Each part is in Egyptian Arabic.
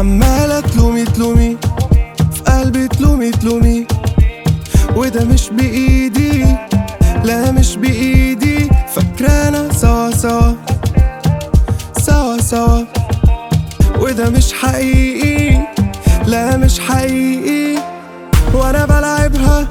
عمالة تلومي تلومي في قلبي تلومي تلومي وده مش بإيدي لا مش بإيدي فاكرانا سوا سوا سوا سوا وده مش حقيقي لا مش حقيقي وانا بلعبها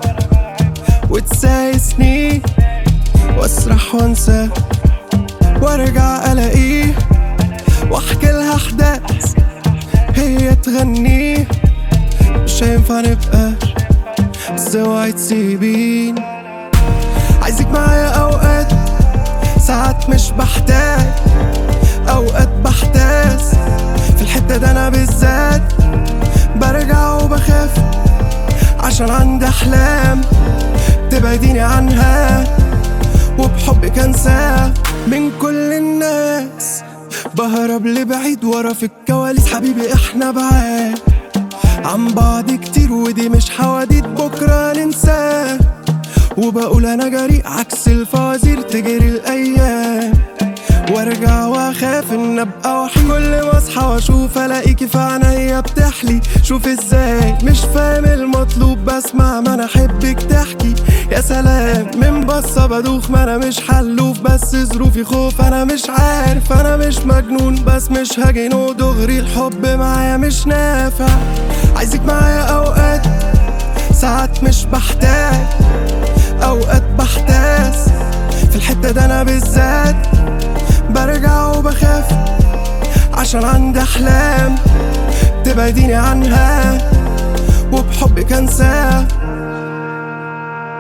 وتسايسني واسرح وانسى وارجع الاقيه واحكي لها احداث هي تغني مش هينفع نبقى بس اوعي تسيبين عايزك معايا اوقات ساعات مش بحتاج اوقات بحتاس في الحتة ده انا بالذات برجع وبخاف عشان عندي احلام تبعديني عنها وبحبك انساها من كل الناس بهرب لبعيد ورا في الكواليس حبيبي احنا بعاد عن بعض كتير ودي مش حواديت بكرة ننساه وبقول انا جريء عكس الفوازير تجري الايام وارجع واخاف ان ابقى وحيد كل ما اصحى واشوف الاقيكي في عينيا بتحلي شوف ازاي مش فاهم المطلوب بسمع ما انا احبك تحكي يا سلام من بصة بدوخ ما انا مش حلوف بس ظروفي خوف انا مش عارف انا مش مجنون بس مش هجنو دغري الحب معايا مش نافع عايزك معايا اوقات ساعات مش بحتاج اوقات بحتاس في الحتة ده انا بالذات برجع وبخاف عشان عندي احلام تبعديني عنها وبحبك انساها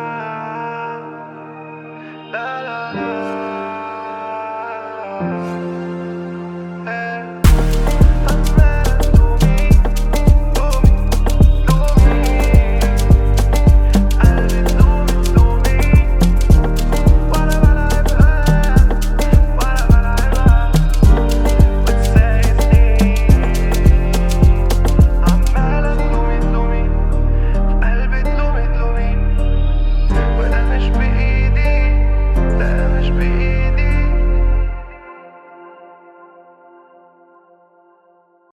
La la la.